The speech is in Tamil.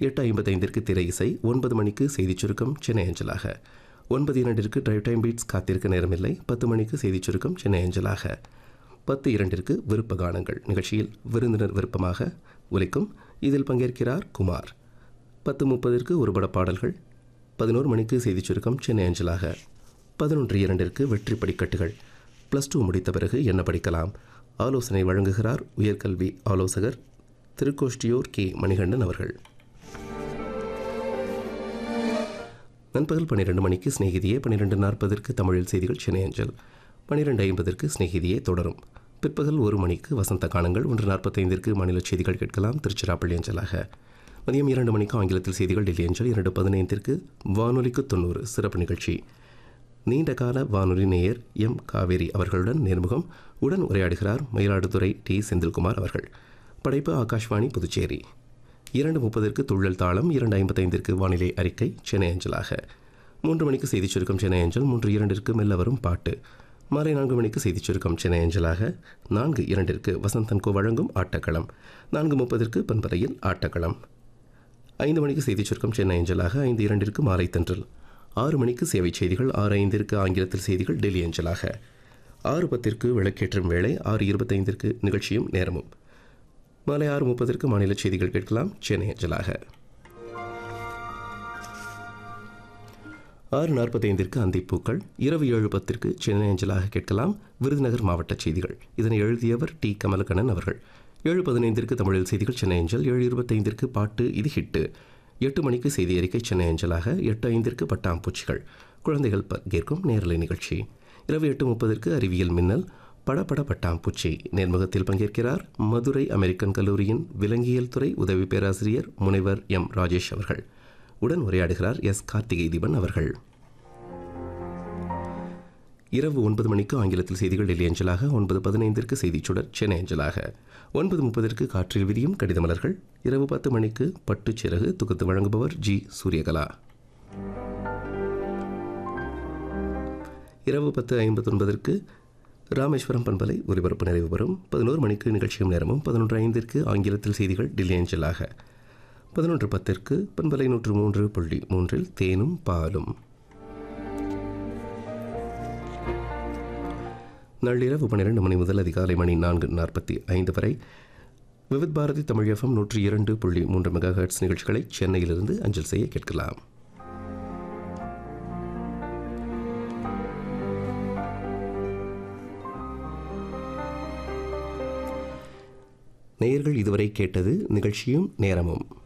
எட்டு ஐம்பத்தைந்திற்கு திரை இசை ஒன்பது மணிக்கு செய்திச் சுருக்கம் சென்னை அஞ்சலாக ஒன்பது இரண்டிற்கு டிரைவ் டைம் பீட்ஸ் காத்திருக்க நேரமில்லை பத்து மணிக்கு செய்திச் சுருக்கம் சென்னை அஞ்சலாக பத்து இரண்டிற்கு விருப்ப கானங்கள் நிகழ்ச்சியில் விருந்தினர் விருப்பமாக ஒலிக்கும் இதில் பங்கேற்கிறார் குமார் பத்து முப்பதிற்கு ஒருபட பாடல்கள் பதினோரு மணிக்கு செய்திச் சுருக்கம் சென்னை அஞ்சலாக பதினொன்று இரண்டிற்கு வெற்றி படிக்கட்டுகள் ப்ளஸ் டூ முடித்த பிறகு என்ன படிக்கலாம் ஆலோசனை வழங்குகிறார் உயர்கல்வி ஆலோசகர் திருக்கோஷ்டியூர் கே மணிகண்டன் அவர்கள் நண்பகல் பன்னிரெண்டு மணிக்கு சிநேகிதியே பன்னிரெண்டு நாற்பதற்கு தமிழில் செய்திகள் சென்னை அஞ்சல் பன்னிரெண்டு ஐம்பதற்கு சிநேகிதியே தொடரும் பிற்பகல் ஒரு மணிக்கு வசந்த கானங்கள் ஒன்று நாற்பத்தைந்திற்கு மாநில செய்திகள் கேட்கலாம் திருச்சிராப்பள்ளி அஞ்சலாக மதியம் இரண்டு மணிக்கு ஆங்கிலத்தில் செய்திகள் டெல்லி அஞ்சல் இரண்டு பதினைந்திற்கு வானொலிக்கு தொண்ணூறு சிறப்பு நிகழ்ச்சி நீண்டகால வானொலி நேயர் எம் காவேரி அவர்களுடன் நேர்முகம் உடன் உரையாடுகிறார் மயிலாடுதுறை டி செந்தில்குமார் அவர்கள் படைப்பு ஆகாஷ்வாணி புதுச்சேரி இரண்டு முப்பதற்கு துள்ளல் தாளம் இரண்டு ஐம்பத்தைந்திற்கு வானிலை அறிக்கை சென்னை அஞ்சலாக மூன்று மணிக்கு செய்திச் சுருக்கம் சென்னை அஞ்சல் மூன்று இரண்டிற்கு மெல்ல வரும் பாட்டு மாலை நான்கு மணிக்கு செய்திச் சுருக்கம் சென்னை அஞ்சலாக நான்கு இரண்டிற்கு வசந்தன்கோ வழங்கும் ஆட்டக்களம் நான்கு முப்பதற்கு பண்பறையில் ஆட்டக்களம் ஐந்து மணிக்கு செய்திச் சுருக்கம் சென்னை அஞ்சலாக ஐந்து இரண்டிற்கு மாலை தென்றல் ஆறு மணிக்கு சேவை செய்திகள் ஆறு ஐந்திற்கு ஆங்கிலத்தில் செய்திகள் டெல்லி அஞ்சலாக ஆறு பத்திற்கு விளக்கேற்றும் வேளை ஆறு இருபத்தைந்திற்கு நிகழ்ச்சியும் நேரமும் மாலை ஆறு முப்பதற்கு மாநில செய்திகள் கேட்கலாம் சென்னை அஞ்சலாக ஆறு நாற்பத்தைந்திற்கு அந்திப்பூக்கள் இரவு ஏழு பத்திற்கு சென்னை அஞ்சலாக கேட்கலாம் விருதுநகர் மாவட்ட செய்திகள் இதனை எழுதியவர் டி கமலக்கண்ணன் அவர்கள் ஏழு பதினைந்திற்கு தமிழில் செய்திகள் சென்னை அஞ்சல் ஏழு இருபத்தைந்திற்கு பாட்டு இது ஹிட்டு எட்டு மணிக்கு செய்தி அறிக்கை சென்னை அஞ்சலாக எட்டு ஐந்திற்கு பட்டாம்பூச்சிகள் குழந்தைகள் பங்கேற்கும் நேரலை நிகழ்ச்சி இரவு எட்டு முப்பதற்கு அறிவியல் மின்னல் படபட பட்டாம்பூச்சி நேர்முகத்தில் பங்கேற்கிறார் மதுரை அமெரிக்கன் கல்லூரியின் விலங்கியல் துறை உதவி பேராசிரியர் முனைவர் எம் ராஜேஷ் அவர்கள் உடன் உரையாடுகிறார் எஸ் கார்த்திகை தீபன் அவர்கள் இரவு ஒன்பது மணிக்கு ஆங்கிலத்தில் செய்திகள் டெல்லி அஞ்சலாக ஒன்பது பதினைந்திற்கு செய்திச்சுடர் சென்னை அஞ்சலாக ஒன்பது முப்பதற்கு காற்றில் விரியும் கடித மலர்கள் இரவு பத்து மணிக்கு பட்டுச் சிறகு தொகுத்து வழங்குபவர் ஜி சூரியகலா இரவு பத்து ஐம்பத்தொன்பதற்கு ராமேஸ்வரம் பண்பலை ஒலிபரப்பு நிறைவு பெறும் பதினோரு மணிக்கு நிகழ்ச்சியும் நேரமும் பதினொன்று ஐந்திற்கு ஆங்கிலத்தில் செய்திகள் டெல்லி அஞ்சலாக பதினொன்று பத்திற்கு பண்பலை நூற்று மூன்று புள்ளி மூன்றில் தேனும் பாலும் நள்ளிரவு பன்னிரண்டு மணி முதல் அதிகாலை மணி நான்கு நாற்பத்தி ஐந்து வரை விவித் பாரதி தமிழ் எஃப்எம் நூற்றி இரண்டு புள்ளி மூன்று மெகா ஹெர்ட்ஸ் நிகழ்ச்சிகளை சென்னையிலிருந்து அஞ்சல் செய்ய கேட்கலாம் நேயர்கள் இதுவரை கேட்டது நிகழ்ச்சியும் நேரமும்